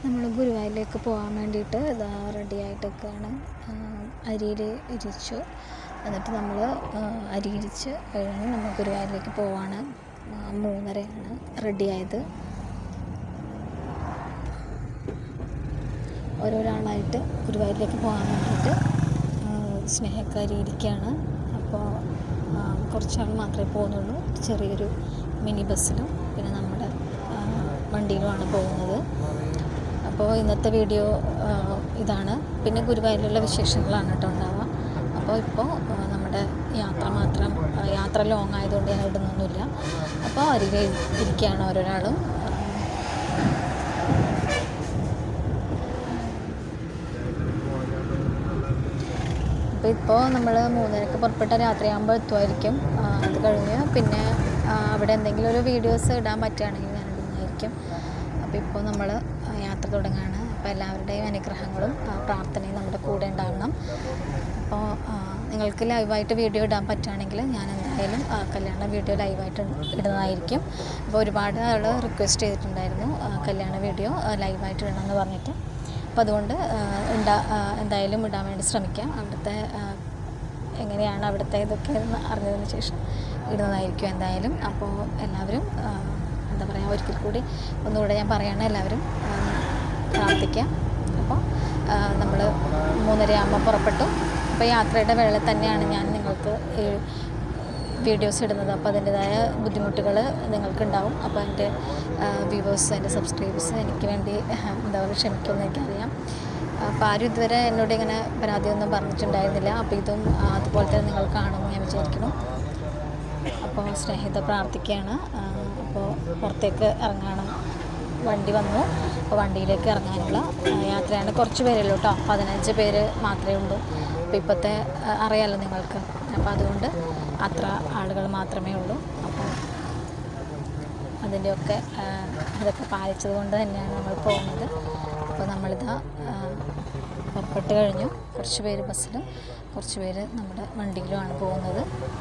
നമ്മൾ ഗുരുവായൂരിലേക്ക് പോകാൻ വേണ്ടിയിട്ട് ഇതാ റെഡി ആയിട്ടൊക്കെയാണ് അരിയിൽ ഇരിച്ചു എന്നിട്ട് നമ്മൾ അരി ഇരിച്ച് കഴിഞ്ഞ് നമ്മൾ ഗുരുവായൂരിലേക്ക് പോവാണ് ആ, മൂന്നരയാണ് റെഡിയായത് ഓരോരാളായിട്ട് ഗുരുവായൂരിലേക്ക് പോകാൻ വേണ്ടിയിട്ട് സ്നേഹക്കാരി ഇരിക്കുകയാണ് അപ്പോൾ കുറച്ചാൾ മാത്രമേ പോകുന്നുള്ളൂ ചെറിയൊരു മിനി ബസ്സിലും പിന്നെ നമ്മുടെ ആ, വണ്ടിയിലുമാണ് പോകുന്നത് അപ്പോൾ ഇന്നത്തെ വീഡിയോ ആ, ഇതാണ് പിന്നെ ഗുരുവായൂരിലുള്ള വിശേഷങ്ങളാണ് കേട്ടോ ഉണ്ടാവുക അപ്പോൾ ഇപ്പോൾ ആ, നമ്മുടെ യാത്ര മാത്രം ആ, യാത്ര ലോങ് ആയതുകൊണ്ട് ഞാൻ ഇടുന്നൊന്നുമില്ല അപ്പോൾ അരികെ ഇരിക്കുകയാണ് ഓരോരാളും അപ്പോൾ ഇപ്പോൾ നമ്മൾ മൂന്നരക്ക് പുറപ്പെട്ട രാത്രിയാകുമ്പോൾ എത്തുമായിരിക്കും ആ, അത് കഴിഞ്ഞ് പിന്നെ ആ, അവിടെ എന്തെങ്കിലും ഒരു വീഡിയോസ് ഇടാൻ പറ്റുകയാണെങ്കിൽ ഞാൻ ഇടുന്നതായിരിക്കും അപ്പോൾ ഇപ്പോൾ നമ്മൾ യാത്ര തുടങ്ങുകയാണ് അപ്പോൾ എല്ലാവരുടെയും അനുഗ്രഹങ്ങളും ആ, പ്രാർത്ഥനയും നമ്മുടെ കൂടെ ഉണ്ടാവണം അപ്പോൾ ആ, നിങ്ങൾക്ക് ലൈവായിട്ട് വീഡിയോ ഇടാൻ പറ്റുകയാണെങ്കിൽ ഞാൻ എന്തായാലും ആ, കല്യാണ വീഡിയോ ലൈവായിട്ട് ഇടുന്നതായിരിക്കും അപ്പോൾ ഒരുപാട് ആൾ റിക്വസ്റ്റ് ചെയ്തിട്ടുണ്ടായിരുന്നു ആ, കല്യാണ വീഡിയോ ലൈവായിട്ട് ഇടണമെന്ന് പറഞ്ഞിട്ട് അപ്പോൾ അതുകൊണ്ട് ആ, ഉണ്ടാ ആ, എന്തായാലും ഇടാൻ വേണ്ടി ശ്രമിക്കാം അവിടുത്തെ ആ, എങ്ങനെയാണ് അവിടുത്തെ ഇതൊക്കെ എന്ന് അറിഞ്ഞതിന് ശേഷം ഇടുന്നതായിരിക്കും എന്തായാലും അപ്പോൾ എല്ലാവരും ആ, എന്താ പറയുക ഒരിക്കൽ കൂടി ഒന്നുകൂടെ ഞാൻ പറയുകയാണ് എല്ലാവരും ആ, പ്രാർത്ഥിക്കാം അപ്പോൾ നമ്മൾ മൂന്നരയാകുമ്പോൾ പുറപ്പെട്ടു അപ്പോൾ യാത്രയുടെ വേള തന്നെയാണ് ഞാൻ നിങ്ങൾക്ക് ഈ വീഡിയോസ് ഇടുന്നത് അപ്പോൾ അതിൻ്റെതായ ബുദ്ധിമുട്ടുകൾ നിങ്ങൾക്കുണ്ടാവും അപ്പോൾ എൻ്റെ വ്യൂവേഴ്സ് എൻ്റെ സബ്സ്ക്രൈബേഴ്സ് എനിക്ക് വേണ്ടി എന്താ പറയുക ക്ഷമിക്കുമെന്ന് എനിക്കറിയാം അപ്പോൾ ആരും ഇതുവരെ എന്നോട് ഇങ്ങനെ പരാതിയൊന്നും പറഞ്ഞിട്ടുണ്ടായിരുന്നില്ല അപ്പോൾ ഇതും ആ, അതുപോലെ തന്നെ നിങ്ങൾ കാണുമെന്ന് ഞാൻ വിചാരിക്കുന്നു അപ്പോൾ സ്നേഹിത പ്രാർത്ഥിക്കുകയാണ് ആ, അപ്പോൾ പുറത്തേക്ക് ഇറങ്ങണം വണ്ടി വന്നു അപ്പോൾ വണ്ടിയിലേക്ക് ഇറങ്ങാനുള്ള ആ, യാത്രയാണ് കുറച്ച് പേരുള്ളൂ കേട്ടോ പതിനഞ്ച് പേര് മാത്രമേ ഉള്ളൂ അപ്പോൾ ഇപ്പോഴത്തെ ആ, അറിയാലോ നിങ്ങൾക്ക് അപ്പോൾ അതുകൊണ്ട് അത്ര ആളുകൾ മാത്രമേ ഉള്ളൂ അപ്പോൾ അതിൻ്റെയൊക്കെ ആ, അതൊക്കെ പാലിച്ചത് കൊണ്ട് തന്നെയാണ് നമ്മൾ പോകുന്നത് അപ്പോൾ നമ്മളിതാ ആ, പുറപ്പെട്ട് കഴിഞ്ഞു കുറച്ച് പേര് ബസ്സിലും കുറച്ച് പേര് നമ്മുടെ വണ്ടിയിലുമാണ് പോകുന്നത്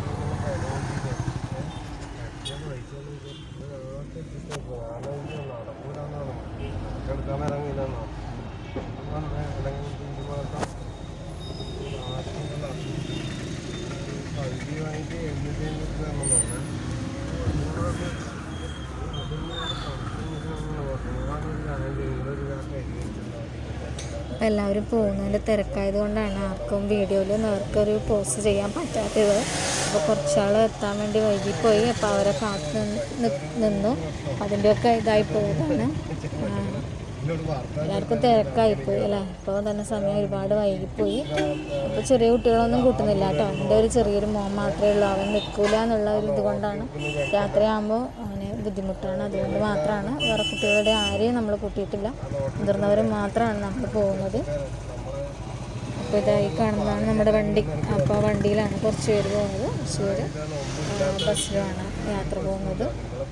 അപ്പോൾ എല്ലാവരും പോകുന്നതിൻ്റെ തിരക്കായത് കൊണ്ടാണ് ആർക്കും വീഡിയോയിൽ നേർക്കൊരു പോസ്റ്റ് ചെയ്യാൻ പറ്റാത്തത് അപ്പോൾ കുറച്ചാൾ എത്താൻ വേണ്ടി വൈകിപ്പോയി അപ്പോൾ അവരെ കാത്ത് നിന്ന് നി- നിന്നു അതിൻ്റെയൊക്കെ ഇതായി പോയതാണ് ആ, എല്ലാവർക്കും തിരക്കായിപ്പോയി അല്ലേ ഇപ്പോൾ തന്നെ സമയം ഒരുപാട് വൈകിപ്പോയി അപ്പോൾ ചെറിയ കുട്ടികളൊന്നും കൂട്ടുന്നില്ല കേട്ടോ എൻ്റെ ഒരു ചെറിയൊരു മോൻ മാത്രമേ ഉള്ളൂ അവൻ നിൽക്കില്ല എന്നുള്ള ഒരു ഇത് കൊണ്ടാണ് രാത്രിയാകുമ്പോൾ അവന് ബുദ്ധിമുട്ടാണ് അതുകൊണ്ട് മാത്രമാണ് വേറെ കുട്ടികളുടെ ആരെയും നമ്മൾ കൂട്ടിയിട്ടില്ല മുതിർന്നവർ മാത്രമാണ് നമ്മൾ പോകുന്നത് അപ്പോൾ ഇതായി കാണുന്നതാണ് നമ്മുടെ വണ്ടി അപ്പോൾ വണ്ടിയിലാണ് കുറച്ച് പേര് പോകുന്നത് കുറച്ച് പേര് ആ, ബസ്സിലുമാണ് യാത്ര പോകുന്നത്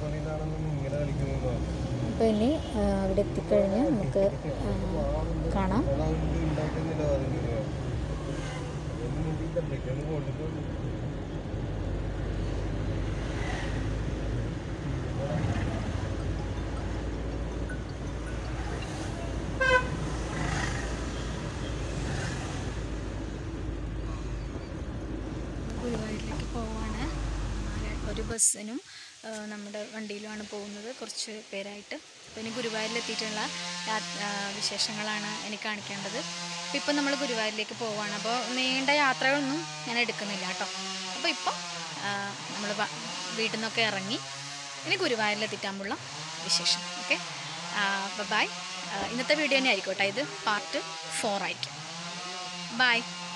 അപ്പോൾ ഇനി ആ, അവിടെ എത്തിക്കഴിഞ്ഞ് നമുക്ക് ആ, കാണാം ഗുരുവായൂരിലേക്ക് പോവാണ് ഒരു ബസ്സിനും ആ, നമ്മുടെ വണ്ടിയിലുമാണ് പോകുന്നത് കുറച്ച് പേരായിട്ട് അപ്പോൾ ഇനി ഗുരുവായൂരിലെത്തിയിട്ടുള്ള യാ- ആ, വിശേഷങ്ങളാണ് എനിക്ക് കാണിക്കേണ്ടത് അപ്പോൾ ഇപ്പോൾ നമ്മൾ ഗുരുവായൂരിലേക്ക് പോവുകയാണ് അപ്പോൾ നീണ്ട യാത്രകളൊന്നും ഞാൻ എടുക്കുന്നില്ല കേട്ടോ അപ്പോൾ ഇപ്പോൾ നമ്മൾ വീട്ടിൽ നിന്നൊക്കെ ഇറങ്ങി ഇനി ഗുരുവായൂരിലെത്തിട്ടാകുമ്പോഴുള്ള വിശേഷം ഓക്കെ അപ്പോൾ ബൈ ഇന്നത്തെ വീഡിയോ തന്നെ ആയിരിക്കും കേട്ടോ ഇത് പാർട്ട് ഫോർ ആയിരിക്കും ബൈ